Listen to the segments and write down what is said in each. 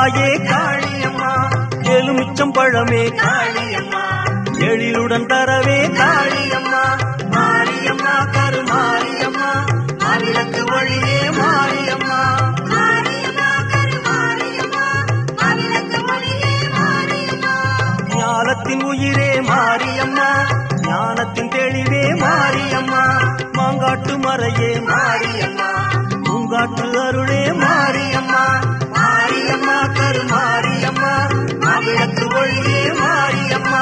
தாயே காளியம்மா எலுமிச்சம் பழமே காளியம்மா எழிலுடன் தரவே காளியம்மா மாரியம்மா கருமாரியம்மா அவிளக்கு வழியே மாரியம்மா ஞானத்தின் உயிரே மாரியம்மா ஞானத்தின் தெளிவே மாரியம்மா மாங்காட்டு மறையே மாரியம்மா பூங்காட்டு அருளே மாரியம்மா மாரியம்மா கருமாரியம்மா அவிளக்கு வழியே மாரியம்மா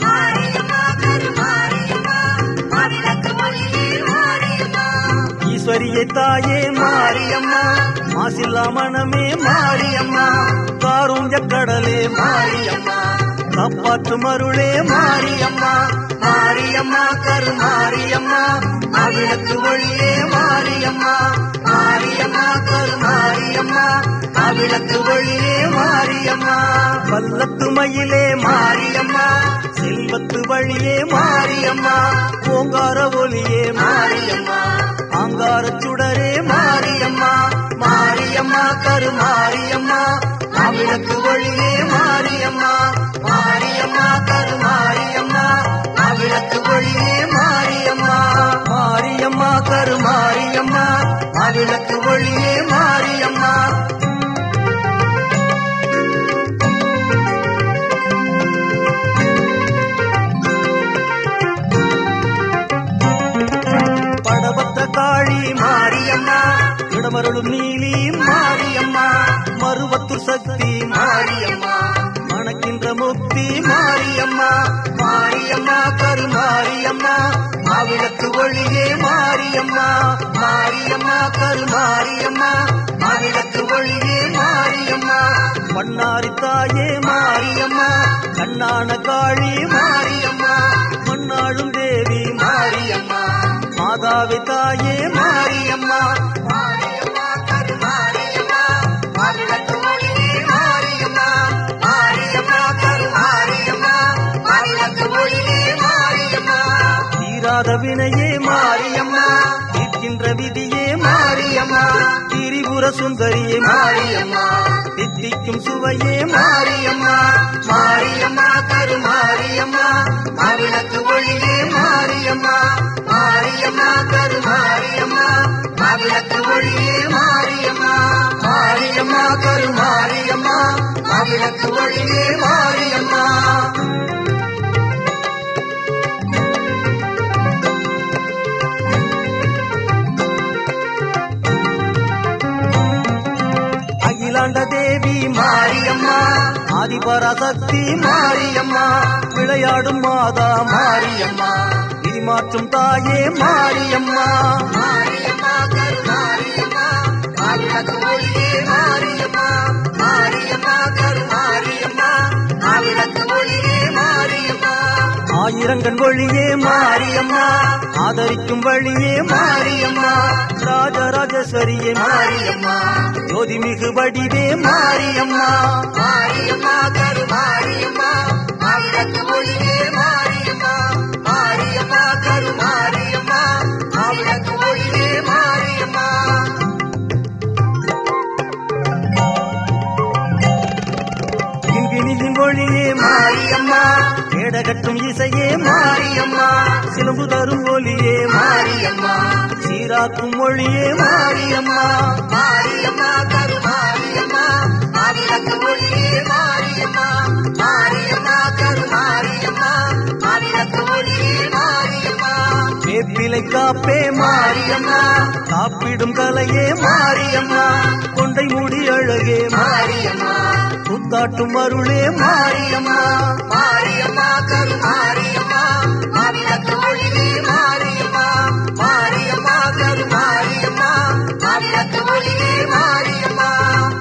ஈஸ்வரியை தாயே மாரியம்மா மாசில்லா மனமே மாரியம்மா காருஞ்ச கடலே மாரியம்மா காப்பாற்றும் அருளே மாரியம்மா மாரியம்மா கருமாரியம்மா அவிளக்கு வழியே மாரியம்மா மாரியம்மா கருமாரியம்மா அவிளக்கு வழியே மாரியம்மா பல்லத்து மயிலே மாரியம்மா செல்வத்து வழியே மாரியம்மா ஓங்கார ஒலியே மாரியம்மா ஆங்கார சுடரே மாரியம்மா மாரியம்மா கருமாரியம்மா அவிளக்கு வழியே மாரியம்மா மாரியம்மா கருமாரியம்மா அவிளக்கு வழியே மாரியம்மா மாரியம்மா கருமாரியம்மா அவிளக்கு வழியே மாரியம்மா படபத்த காளி மாரியம்மா இடமருளும் நீலி மாரியம்மா மருவத்து சக்தி மாரியம்மா மணக்கின்ற முக்தி மாரியம்மா மாரியம்மா கருமாரியம்மா மாவிளக்கு ஒளியே மாரியம்மா மாரியம்மா கருமாரியம்மா மாவிளக்கு ஒளியே மாரியம்மா பண்ணாரி தாயே மாரியம்மா கண்ணான காளி மாரியம்மா மண்ணாளும் தேவி மாரியம்மா மாதாவி தாயே மாரியம்மா மாரியம்மா கருமாரியம்மா மாவிளக்கு ஒளியே மாரியம்மா மாரியம்மா கருமாரியம்மா மாவிளக்கு ஒளியே மாரியம்மா தீராத வினையே மாரியம்மா தீர்க்கின்ற விதியே மாரியம்மா திரிபுர சுந்தரியே மாரியம்மா தித்திக்கும் சுவையே மாரியம்மா மாரியம்மா கருமாரியம்மா மாவிளக்கு ஒளியே மாரியம்மா மாரியம்மா கருமாரியம்மா மாவிளக்கு ஒளியே மாரியம்மா மாரியம்மா கருமாரியம்மா மாவிளக்கு ஒளியே மாரியம்மா அகிலாண்ட தேவி மாரியம்மா ஆதிபராசக்தி மாரியம்மா விளையாடும் மாதா மாரியம்மா விதிமாற்றும் தாயே மாரியம்மா மாரியம்மா கருமாரியம்மா மாவிளக்கு ஒளியே மாரியம்மா மாரியம்மா கருமாரியம்மா மாவிளக்கு ஒளியே மாரியம்மா ஆயிரங்கண் ஒளியே மாரியம்மா ஆதரிக்கும் வழியே மாரியம்மா ராஜராஜேஸ்வரியே மாரியம்மா ஜோதிமிகு வடிவே மாரியம்மா மாரியம்மா கருமாரியம்மா மாவிளக்கு ஒளியே மாரியம்மா மாரியம்மா கருமாரியம்மா மாவிளக்கு ஒளியே மாரியம்மா கிண்கிணியின் ஒளியே மாரியம்மா கேடகட்டும் இசையே மாரியம்மா சிலம்பு தரும் ஒளியே மாரியம்மா சீராக்கும் ஒளியே மாரியம்மா மாரியம்மா கருமாரியம்மா மாவிளக்கு ஒளியே மாரியம்மா மாரியம்மா கருமாரியம்மா மாவிளக்கு ஒளியே மாரியம்மா வேப்பிலை காப்பே மாரியம்மா காப்பிடும் கலையே மாரியம்மா கொண்டை முடி அழகே மாரியம்மா புத்தாட்டும் அருளே மாரியம்மா மாரியம்மா கருமாரியம்மா மாவிளக்கு ஒளியே மாரியம்மா மாரியம்மா கருமாரியம்மா மாவிளக்கு ஒளியே மாரியம்மா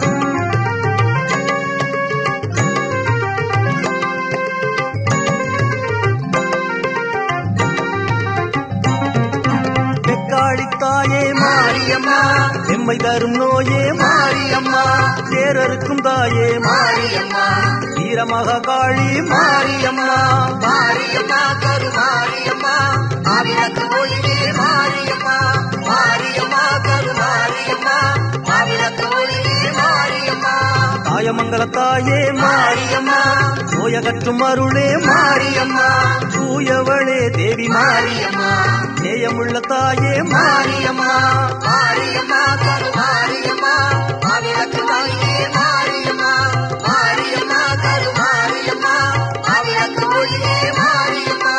வெக்காளித்தாயே மாரியம்மா எம்மை தரும் நோயே மாரியம்மா தேரருக்கும் தாயே மாரியம்மா வீரமக காளி மாரியம்மா மாரியம்மா கருமாரியம்மா மாவிளக்கு ஒளியே மாரியம்மா மாரியம்மா கருமாரியம்மா மாவிளக்கு ஒளியே மாரியம்மா தாயமங்கல தாயே மாரியம்மா நோயகற்றும் அருளே மாரியம்மா தூயவளே தேவி மாரியம்மா நேயமுள்ள தாயே மாரியம்மா மாரியம்மா கரு மாரியம்மா மாவிளக்கு தாயே மாரியம்மா மாரியம்மா கரு மாரியம்மா மாவிளக்கு ஒளியே மாரியம்மா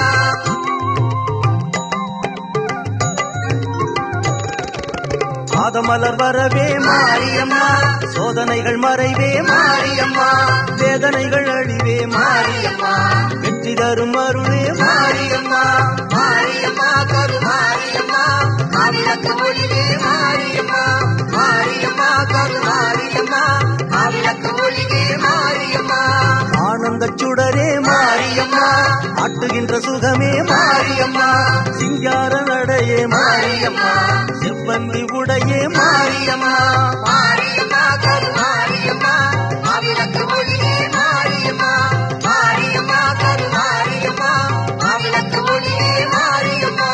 பாதமலர் வரவே மாரியம்மா சோதனைகள் மறைவே மாரியம்மா வேதனைகள் அழிவே மாரியம்மா வெற்றி தரும் அருளே மாரியம்மா மாரியம்மா கரு மாரியம்மா மாவிளக்கு ஒளியே மாரியம்மா மாரியம்மா கரு மாரியம்மா மாவிளக்கு ஒளியே மாரியம்மா ஆனந்த சுடரே மாரியம்மா ஆட்டுகின்ற சுகமே மாரியம்மா சிங்கார நடையே மாரியம்மா செவ்வந்தி உடையே மாரியம்மா மாரியம்மா கரு மாரியம்மா மாவிளக்கு ஒளியே மாரியம்மா மாரியம்மா கரு மாரியம்மா மாவிளக்கு ஒளியே மாரியம்மா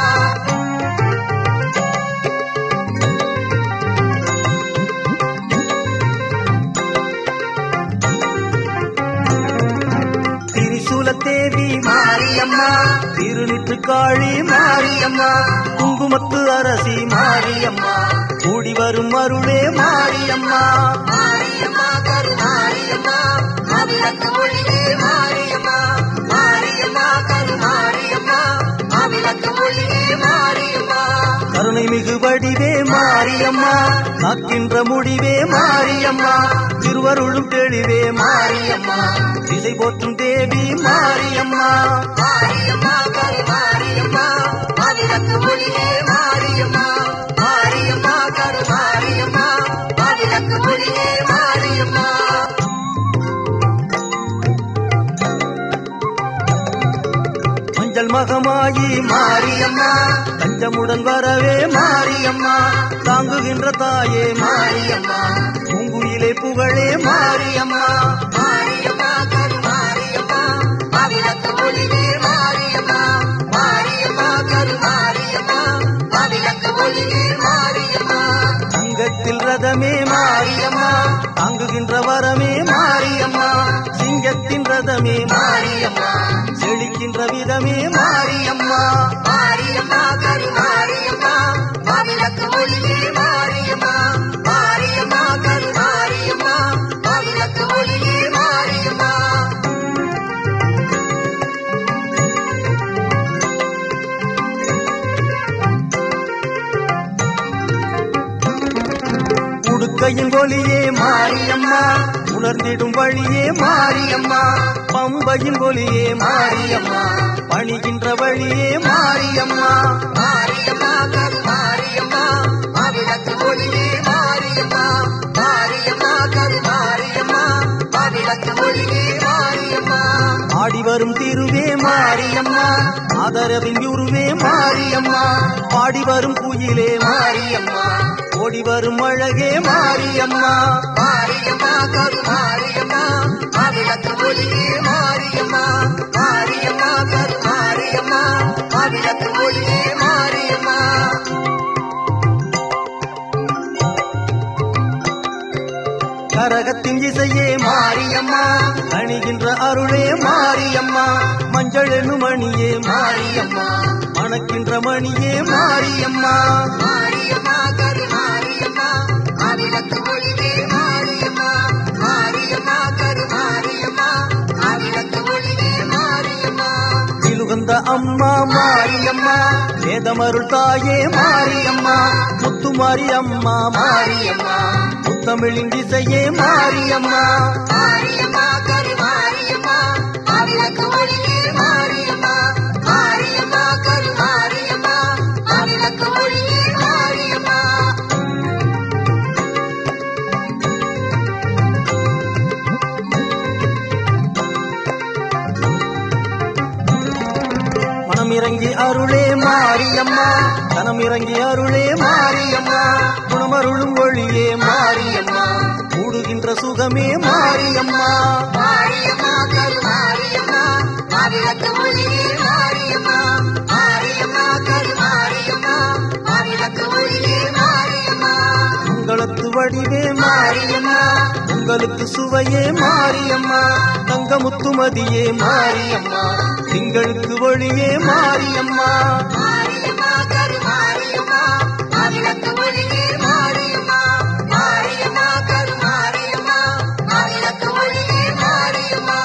திரிசூல தேவி மாரியம்மா திருநிற்று காளி மாரியம்மா குங்குமத்து அரசி மாரியம்மா கூடி வரும் அருளே மாரியம்மா மாரியம்மா கரு மாரியம்மா மாவிளக்கு ஒளியே மாரியம்மா மாரியம்மா கரு மாரியம்மா மாவிளக்கு ஒளியே மாரியம்மா கருணை மிகு வடிவே மாரியம்மா காக்கின்ற முடிவே மாரியம்மா திருவருளும் தெளிவே மாரியம்மா திசை போற்றும் தேவி மாரியம்மா மாரியம்மா கரு மாரியம்மா மாவிளக்கு ஒளியே மாரியம்மா மாரியம்மா கரு மாரியம்மா மாவிளக்கு ஒளியே மாரியம்மா மஞ்சள் மகமாயி மாரியம்மா தஞ்சமுடன் வரவே மாரியம்மா தாங்குகின்ற தாயே மாரியம்மா பூங்குயிலே புகழே மாரியம்மா மாரியம்மா கரு மாரியம்மா மாவிளக்கு ஒளியே மாரியம்மா மாரியம்மா கரு மாரியம்மா மாவிளக்கு ஒளியே மாரியம்மா தங்கத்தில் ரதமே மாரியம்மா தாங்குகின்ற வரமே மாரியம்மா சிங்கத்தின் ரதமே மாரியம்மா செழிக்கின்ற விதமே மாரியம்மா மாரியம்மா கரு மாரியம்மா மாவிளக்கு ஒளியே மாரியம்மா மாரியம்மா கரு மாரியம்மா மாவிளக்கு ஒளியே மாரியம்மா உடுக்கையின் ஒலியே மாரியம்மா உணர்ந்திடும் வழியே மாரியம்மா பம்பையின் ஒலியே மாரியம்மா பணிகின்ற வழியே மாரியம்மா மாரியம்மா கரு மாரியம்மா மாவிளக்கு ஒளியே மாரியம்மா மாரியம்மா கரு மாரியம்மா மாவிளக்கு ஒளியே மாரியம்மா ஆடி வரும் திருவே மாரியம்மா ஆதரவின் உருவே மாரியம்மா பாடி வரும் குயிலே மாரியம்மா ஓடி வரும் அழகே மாரியம்மா மாரியம்மா கரு மாரியம்மா மாவிளக்கு ஒளியே மாரியம்மா மாரியம்மா கரு மாரியம்மா மாவிளக்கு ஒளியே மாரியம்மா கரகத்தின் இசையே மாரியம்மா அணிகின்ற அருளே மாரியம்மா மஞ்சள் எனும் மணியே மாரியம்மா மணக்கின்ற மணியே மாரியம்மா மாரியம்மா கரு மாரியம்மா மாவிளக்கு ஒளியே மாரியம்மா மாரியம்மா கரு மாரியம்மா மாவிளக்கு ஒளியே மாரியம்மா இலுகந்த அம்மா மாரியம்மா வேதமருள் தாயே மாரியம்மா முத்துமாரி அம்மா மாரியம்மா முத்தமிழின் திசையே மாரியம்மா மாரியம்மா கரு மாரியம்மா மாவிளக்கு ஒளியே மாரியம்மா மாரியம்மா கரு மாரியம்மா மாவிளக்கு ஒளியே மாரியம்மா மனம் இறங்கி அருளே மாரியம்மா தனம் இறங்கி அருளே மாரியம்மா குணமருளும் ஒளியே மாரியம்மா கூடுகின்ற சுகமே மாரியம்மா மாரியம்மா கரு மாரியம்மா மாவிளக்கு ஒளியே மாரியம்மா மாரியம்மா கரு மாரியம்மா மாவிளக்கு ஒளியே மாரியம்மா உங்களத்து வடிவே மாரியம்மா உங்களுக்கு திங்களுக்கு சுவையே மாரியம்மா தங்கமுத்துமதியே மாரியம்மா திங்களுக்கு ஒளியே மாரியம்மா மாரியம்மா கருமாரியம்மா மாவிளக்கு ஒளியே மாரியம்மா மாரியம்மா கருமாரியம்மா மாவிளக்கு ஒளியே மாரியம்மா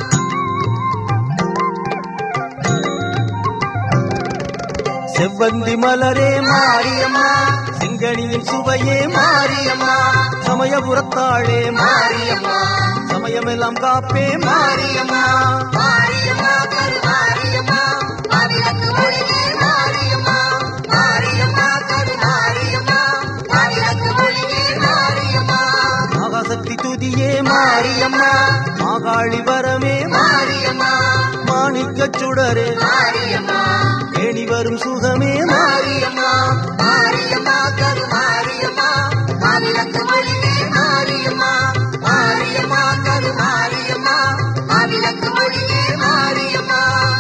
செவ்வந்தி மலரே மாரியம்மா சிங்கணியின் சுவையே மாரியம்மா சமயபுரத்தாளே மாரியம்மா சமயமெல்லாம் காப்பே மாரியம்மா மாரியம்மா கருமாரியம்மா மாவிளக்கு ஒளியே மாரியம்மா மாரியம்மா கருமாரியம்மா மாவிளக்கு ஒளியே மாரியம்மா மகாசக்தி துதியே மாரியம்மா மாகாளி வரமே மாரியம்மா மாணிக்கச் சுடரே மாரியம்மா ஏணி வரும் சுகமே மாரியம்மா மாரியம்மா கருமாரியம்மா மாவிளக்கு ஒளியே மாரியம்மா மாரியம்மா கருமாரியம்மா மாவிளக்கு ஒளியே மாரியம்மா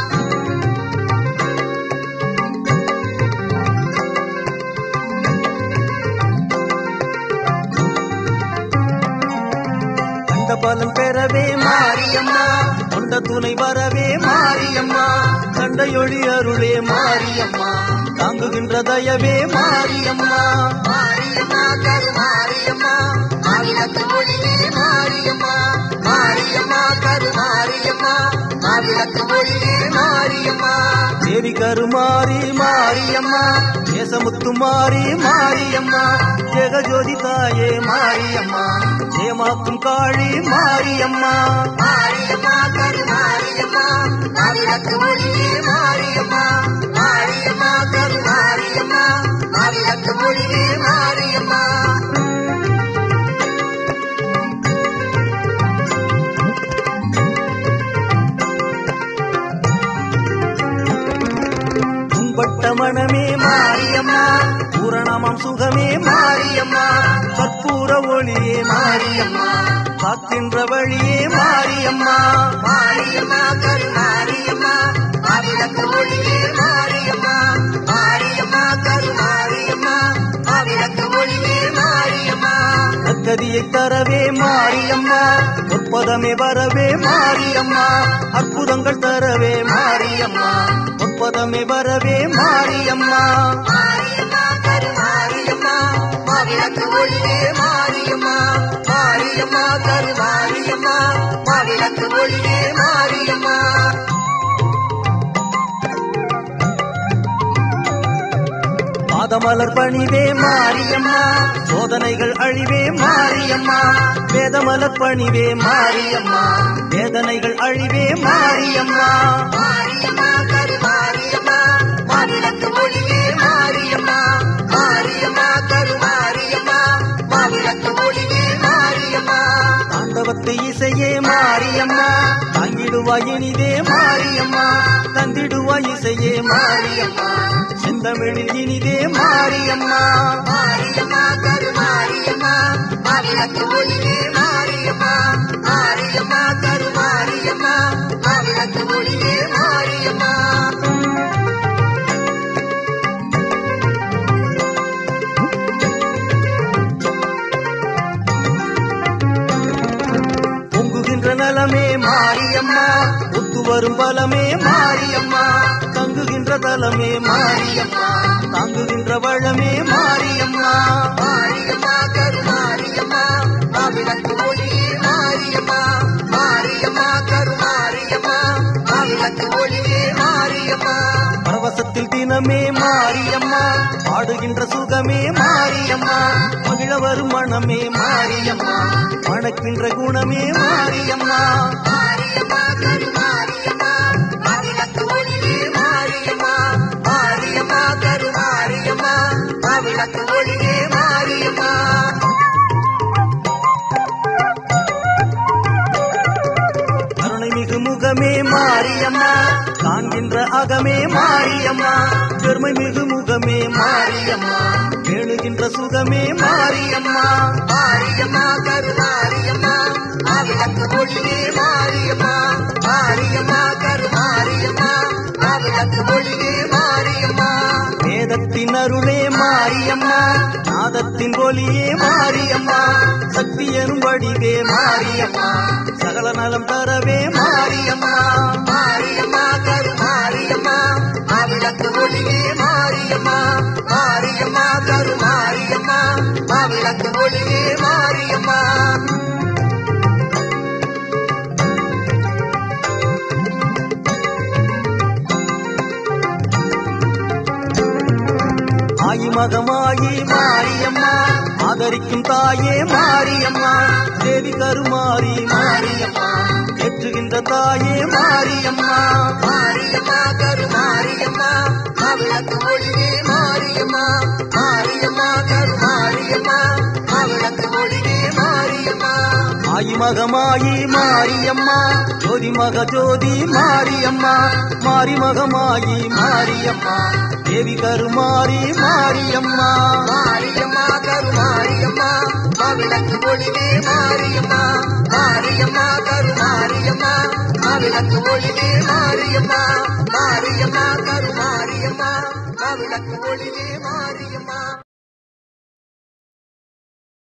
கண்ட பலன் பெறவே மாரியம்மா கொண்ட துணை வரவே மாரியம்மா கண்டையொளி அருளே மாரியம்மா தாங்குகின்ற தயவே மாரியம்மா மாரியம்மா கருமாரியம்மா மாவிளக்கு ஒளியே மாரியம்மா மாரியம்மா கருமாரியம்மா மாவிளக்கு ஒளியே மாரியம்மா தேவி கருமாரி மாரியம்மா தேசமுத்து மாறி மாரியம்மா ஜெகஜோதி தாயே மாரியம்மா ஏமாக்கும் காளி மாரியம்மா மாரியம்மா கருமாரியம்மா மாவிளக்கு ஒளியே மாரியம்மா மாரியம்மா கருமாரியம்மா மாவிளக்கு ஒளியே மாரியம்மா உம்பட்ட மனமே மாரியம்மா பூரணமாம் சுகமே மாரியம்மா கற்பூர ஒளியே மாரியம்மா காக்கின்ற வழியே மாரியம்மா மாரியம்மா கருமாரியம்மா மாவிளக்கு ஒளியே மாரியம்மா மாரியம்மா கருமாரியம்மா மாவிளக்கு ஒளியே மாரியம்மா நற்கதியை தரவே மாரியம்மா முற்பதமே வரவே மாரியம்மா அற்புதங்கள் தரவே மாரியம்மா முற்பதமே வரவே மாரியம்மா மாரியம்மா கருமாரியம்மா மாவிளக்கு ஒளியே மாரியம்மா மாரியம்மா கருமாரியம்மா மாவிளக்கு ஒளியே மாரியம்மா பாதமலர் பணிவே மாரியம்மா சோதனைகள் அழிவே மாரியம்மா வேதமலர் பணிவே மாரியம்மா வேதனைகள் அழிவே மாரியம்மா மாரியம்மா கருமாரியம்மா மாவிளக்கு ஒளியே மாரியம்மா மாரியம்மா கருமாரியம்மா மாவிளக்கு ஒளியே மாரியம்மா தாண்டவத்து இசையே மாரியம்மா தாங்கிடுவாய் இனிதே மாரியம்மா தந்திடுவாய் இசையே மாரியம்மா செந்தமிழில் இனிதே மாரியம்மா மாரியம்மா கருமாரியம்மா மாவிளக்கு ஒளியே மாரியம்மா மாரியம்மா கருமாரியம்மா மாவிளக்கு ஒளியே மாரியம்மா பொங்குகின்ற நலமே மாரியம்மா ஒத்து வரும் பலமே மாரியம்மா தங்குகின்ற தலமே மாரியம்மா தாங்குகின்ற வளமே மாரியம்மா மாரியம்மா கருமாரியம்மா மாவிளக்கு ஒளியே மாரியம்மா மாரியம்மா கருமாரியம்மா மாவிளக்கு ஒளியே மாரியம்மா பரவசத்தில் தினமே மாரியம்மா பாடுகின்ற சுகமே மாரியம்மா மகிழ வரும் மனமே மாரியம்மா மணக்கின்ற குணமே மாரியம்மா மாரியம்மா கருமாரியம்மா மாவிளக்கு ஒளியே மாரியம்மா மாரியம்மா கருமாரியம்மா மாவிளக்கு ஒளியே மாரியம்மா கருணை மிகு முகமே மாரியம்மா காண்கின்ற அகமே மாரியம்மா பெருமை மிகு முகமே மாரியம்மா வேணுகின்ற சுகமே மாரியம்மா மாரியம்மா கருமாரியம்மா மாவிளக்கு ஒளியே மாரியம்மா மாரியம்மா கருமாரியம்மா மாவிளக்கு ஒளியே மாரியம்மா வேதத்தின் அருளே மாரியம்மா நாதத்தின் ஒலியே மாரியம்மா சக்தி எனும் வடிவே மாரியம்மா சகல நலம் தரவே மாரியம்மா மாரியம்மா கருமாரியம்மா மாவிளக்கு ஒளியே மாரியம்மா மாரியம்மா கருமாரியம்மா மாவிளக்கு ஒளியே மாரியம்மா ஆயி மகமாயி மாரியம்மா ஆதரிக்கும் தாயே மாரியம்மா தேவி கருமாரி மாரியம்மா ஏற்றுகின்ற தாயே மாரியம்மா மாரியம்மா கருமாரியம்மா மாவிளக்கு ஒளியே மாரியம்மா மாரியம்மா கருமாரியம்மா மாவிளக்கு ஒளியே மாரியம்மா ஆயி மகமாயி மாரியம்மா ஜோதி மக ஜோதி மாரியம்மா மாரி மகமாயி மாரியம்மா தேவி கருமாரி மாரியம்மா மாரியம்மா கருமாரியம்மா மாவிளக்கு ஒளியே மாரியம்மா மாரியம்மா கருமாரியம்மா மாவிளக்கு ஒளியே மாரியம்மா மாரியம்மா கருமாரியம்மா மாவிளக்கு ஒளியே மாரியம்மா